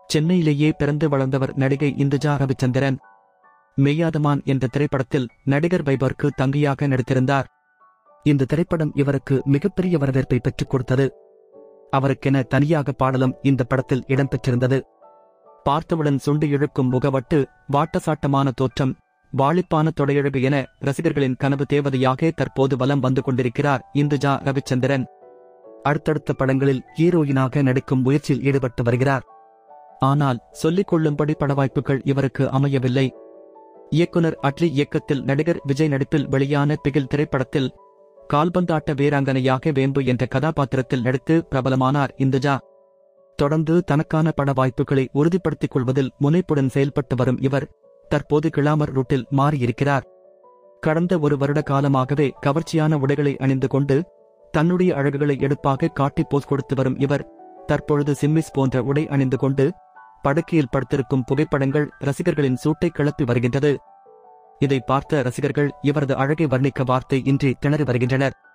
சென்னையிலேயே பிறந்து வளர்ந்தவர் நடிகை இந்துஜா ரவிச்சந்திரன் மெய்யாதமான் என்ற திரைப்படத்தில் நடிகர் வைபருக்கு தங்கையாக நடித்திருந்தார் இந்த திரைப்படம் இவருக்கு மிகப்பெரிய வரவேற்பை பெற்றுக் கொடுத்தது அவருக்கென தனியாக பாடலும் இந்த படத்தில் இடம்பெற்றிருந்தது பார்த்தவுடன் சுண்டு இழுக்கும் முகவட்டு வாட்டசாட்டமான தோற்றம் வாளிப்பான தொடையழகு என ரசிகர்களின் கனவு தேவதையாக தற்போது வலம் வந்து கொண்டிருக்கிறார் இந்துஜா ரவிச்சந்திரன் அடுத்தடுத்த படங்களில் ஹீரோயினாக நடிக்கும் முயற்சியில் ஈடுபட்டு வருகிறார் ஆனால் சொல்லிக் கொள்ளும்படி பட வாய்ப்புகள் இவருக்கு அமையவில்லை இயக்குனர் அட்லி இயக்கத்தில் நடிகர் விஜய் நடிப்பில் வெளியான பிகில் திரைப்படத்தில் கால்பந்தாட்ட வீராங்கனையாக வேம்பு என்ற கதாபாத்திரத்தில் நடித்து பிரபலமானார் இந்துஜா தொடர்ந்து தனக்கான பட வாய்ப்புகளை உறுதிப்படுத்திக் கொள்வதில் முனைப்புடன் செயல்பட்டு வரும் இவர் தற்போது கிளாமர் ரூட்டில் மாறியிருக்கிறார் கடந்த ஒரு வருட காலமாகவே கவர்ச்சியான உடைகளை அணிந்து கொண்டு தன்னுடைய அழகுகளை எடுப்பாக காட்டி போஸ் கொடுத்து வரும் இவர் தற்பொழுது சிம்மிஸ் போன்ற உடை அணிந்து கொண்டு படுக்கையில் படுத்திருக்கும் புகைப்படங்கள் ரசிகர்களின் சூட்டை கிளப்பி வருகின்றது இதை பார்த்த ரசிகர்கள் இவரது அழகை வர்ணிக்க வார்த்தை இன்றி திணறி வருகின்றனர்